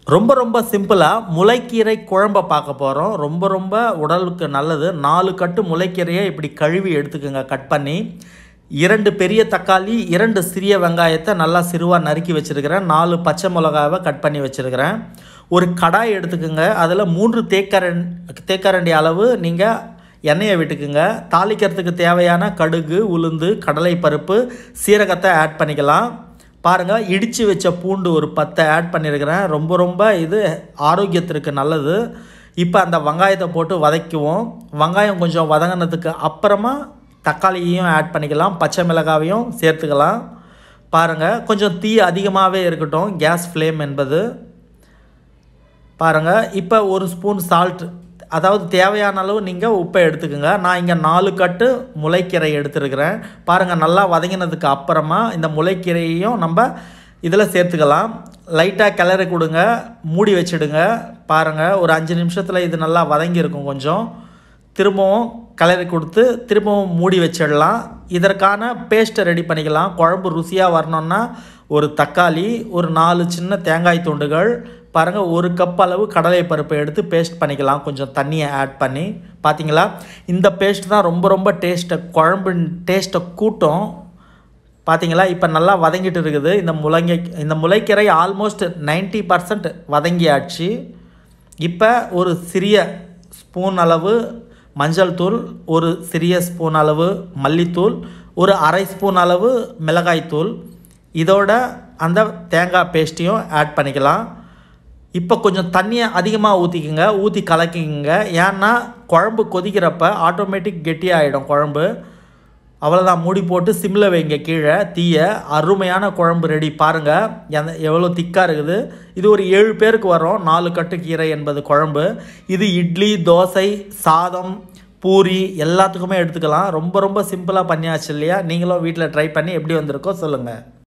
ரொம்ப ரொம்ப சிம்பிளாக முளைக்கீரை குழம்ப பார்க்க போகிறோம் ரொம்ப ரொம்ப உடலுக்கு நல்லது நாலு கட்டு முளைக்கீரையை இப்படி கழுவி எடுத்துக்கோங்க கட் பண்ணி இரண்டு பெரிய தக்காளி இரண்டு சிறிய வெங்காயத்தை நல்லா சிறுவாக நறுக்கி வச்சுருக்கிறேன் நாலு பச்சை மிளகாவை கட் பண்ணி வச்சுருக்கிறேன் ஒரு கடாய் எடுத்துக்கோங்க அதில் மூன்று தேக்கரன் தேக்கரண்டி அளவு நீங்கள் எண்ணெயை விட்டுக்குங்க தாளிக்கிறதுக்கு தேவையான கடுகு உளுந்து கடலை பருப்பு சீரகத்தை ஆட் பண்ணிக்கலாம் பாருங்கள் இடித்து வச்ச பூண்டு ஒரு பத்தை ஆட் பண்ணியிருக்கிறேன் ரொம்ப ரொம்ப இது ஆரோக்கியத்திற்கு நல்லது இப்போ அந்த வெங்காயத்தை போட்டு வதக்குவோம் வெங்காயம் கொஞ்சம் வதங்கினதுக்கு அப்புறமா தக்காளியையும் ஆட் பண்ணிக்கலாம் பச்சை மிளகாவையும் சேர்த்துக்கலாம் பாருங்கள் கொஞ்சம் தீ அதிகமாகவே இருக்கட்டும் கேஸ் ஃப்ளேம் என்பது பாருங்கள் இப்போ ஒரு ஸ்பூன் சால்ட் அதாவது தேவையான அளவு நீங்கள் உப்பை எடுத்துக்கோங்க நான் இங்கே நாலு கட்டு முளைக்கீரை எடுத்துருக்கிறேன் பாருங்கள் நல்லா வதங்கினதுக்கு அப்புறமா இந்த முளைக்கீரையையும் நம்ம இதில் சேர்த்துக்கலாம் லைட்டாக கிளறி கொடுங்க மூடி வச்சிடுங்க பாருங்கள் ஒரு அஞ்சு நிமிஷத்தில் இது நல்லா வதங்கியிருக்கும் கொஞ்சம் திரும்பவும் கிளறி கொடுத்து திரும்பவும் மூடி வச்சிடலாம் இதற்கான பேஸ்ட்டை ரெடி பண்ணிக்கலாம் குழம்பு ருசியாக வரணுன்னா ஒரு தக்காளி ஒரு நாலு சின்ன தேங்காய் துண்டுகள் பாருங்கள் ஒரு கப் அளவு கடலை பருப்பை எடுத்து பேஸ்ட் பண்ணிக்கலாம் கொஞ்சம் தண்ணியை ஆட் பண்ணி பார்த்தீங்களா இந்த பேஸ்ட் தான் ரொம்ப ரொம்ப டேஸ்ட்டை குழம்பு டேஸ்ட்டை கூட்டும் பார்த்தீங்களா இப்போ நல்லா வதங்கிட்டு இருக்குது இந்த முள்ளங்கி இந்த முளைக்கீரை ஆல்மோஸ்ட் நைன்ட்டி பர்சன்ட் வதங்கியாச்சு இப்போ ஒரு சிறிய ஸ்பூன் அளவு மஞ்சள் தூள் ஒரு சிறிய ஸ்பூன் அளவு மல்லித்தூள் ஒரு அரை ஸ்பூன் அளவு மிளகாய்த்தூள் இதோட அந்த தேங்காய் பேஸ்ட்டையும் ஆட் பண்ணிக்கலாம் இப்போ கொஞ்சம் தண்ணியை அதிகமாக ஊற்றிக்குங்க ஊற்றி கலக்கிங்க ஏன்னா குழம்பு கொதிக்கிறப்ப ஆட்டோமேட்டிக் கெட்டியாகிடும் குழம்பு அவ்வளோதான் மூடி போட்டு சிம்மில் வைங்க கீழே தீய அருமையான குழம்பு ரெடி பாருங்கள் எந்த எவ்வளோ திக்காக இருக்குது இது ஒரு ஏழு பேருக்கு வரும் நாலு கட்டு கீரை என்பது குழம்பு இது இட்லி தோசை சாதம் பூரி எல்லாத்துக்குமே எடுத்துக்கலாம் ரொம்ப ரொம்ப சிம்பிளாக பண்ணியாச்சு இல்லையா நீங்களும் வீட்டில் ட்ரை பண்ணி எப்படி வந்திருக்கோ சொல்லுங்கள்